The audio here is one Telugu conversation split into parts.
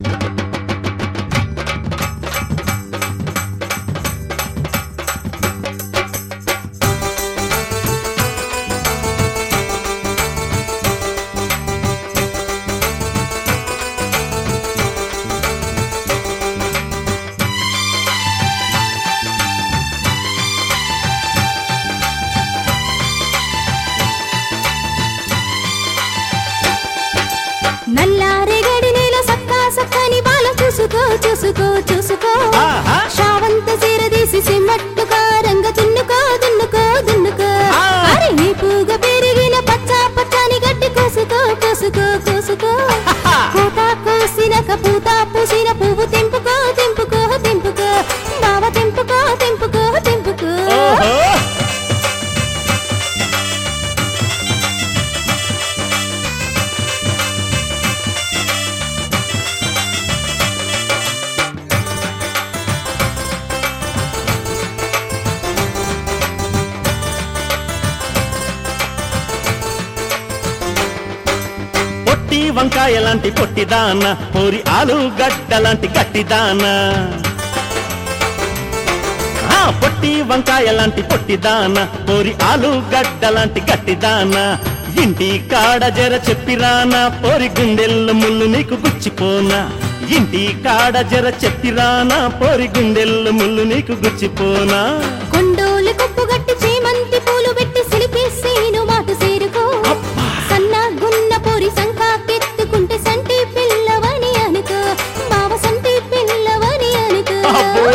నల్లారెగడి నేల సక్కా సక్కని బాల చూసుకో చూసుకో చూసుకో ఆహా. శావంత సిరదీసి సిమ్మట్టు కారంగ దున్నుకో దున్నుకో దున్నుకో ఆ. అరే నీ పూగ పెరిగిన పచ్చ పచ్చని గడ్డి కోసుకో కోసుకో కోసుకో పూత కోసినక పూత పూసిన పువ్వు తెంపుకో తెంపుకో తెంపుకో బావ తెంపుకో తెంపుకో తెంపుకో ఓహో పొట్టి వంకాయ లాంటి పొట్టిదాన పోరి ఆలుగడ్డ లాంటి గట్టిదాన ఆ పొట్టి వంకాయ లాంటి పొట్టిదాన పోరి ఆలుగడ్డ లాంటి గట్టిదాన ఇంటి కాడ జర చెప్పిరానా పోరి గుండెల్లో ముళ్ళు నీకు గుచ్చిపోనా ఇంటి కాడ జర చెప్పిరానా పోరి గుండెల్లో ముళ్ళు నీకు గుచ్చిపోనా కొండోలు కొప్పు గట్టి చేమంతి పూలు పెట్టి సిలిపేసేను మాట సేరుకో సన్న గున్న పొరి సంకాకెత్తుకుంటే సంటి పిల్లవని అనుకో బావ సంటి పిల్లవని అనుకో అబ్బో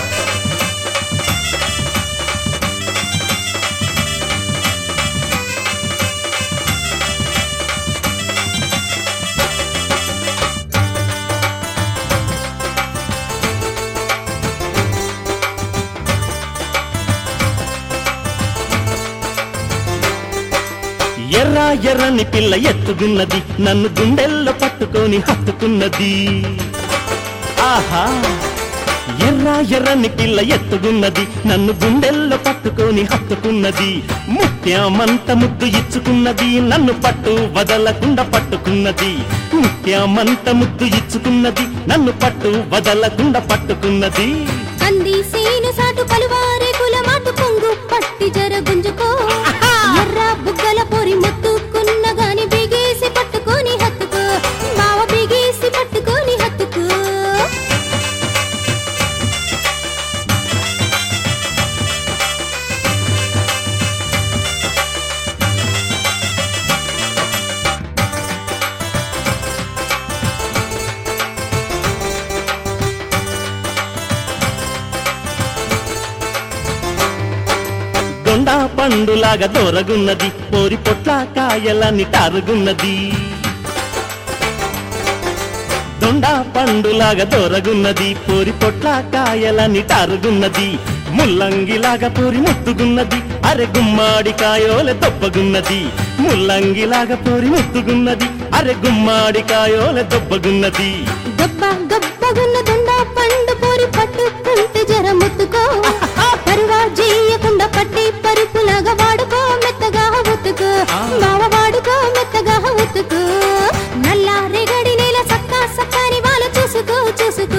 ఎర్ర ఎర్రని పిల్ల ఎత్తుకున్నది నన్ను గుండెల్లో పట్టుకొని హత్తుకున్నది ఆహా ఎర్ర ఎర్రని పిల్ల ఎత్తుకున్నది నన్ను గుండెల్లో పట్టుకొని హత్తుకున్నది ముత్యమంత ముద్దు ఇచ్చుకున్నది నన్ను పట్టు వదలకుండా పట్టుకున్నది ముత్యమంత ముద్దు ఇచ్చుకున్నది నన్ను పట్టు వదలకుండా పట్టుకున్నది అంది సీను సాటు పలువారే కుల మాటు పొంగు పట్టి జర గుంజుకో ఎర్ర బుగ్గల పొరి మొత్తుకున్న గాని బిగేసి పట్టుకొని హత్తుకో బావ బిగేసి పట్టుకొని హత్తుకో దొండ పండులాగా దొరగున్నది పోరి పొట్ల కాయలని టారుగున్నది దొండ పండులాగా దొరగున్నది పోరి పొట్ల కాయలని టారుగున్నది ముల్లంగిలాగా పోరి ముత్తుగున్నది అరె గుమ్మాడి కాయోల దొబ్బగున్నది ముల్లంగిలాగా పోరి ముత్తుగున్నది అరె గుమ్మాడి కాయోల దొబ్బగున్నది గబ్బ గబ్బగున్న దొండ పండు పోరి పట్టుకుంటే జర ముత్తుకో పరువా చేయకుండా పట్టి పరుపులాగా వాడుకో మెత్తగా ఉతుకో బావ వాడుకో మెత్తగా ఉతుకో నల్ల రేగడి నేల సక్కా సక్కని వాళ్ళ చూసుకో చూసుకో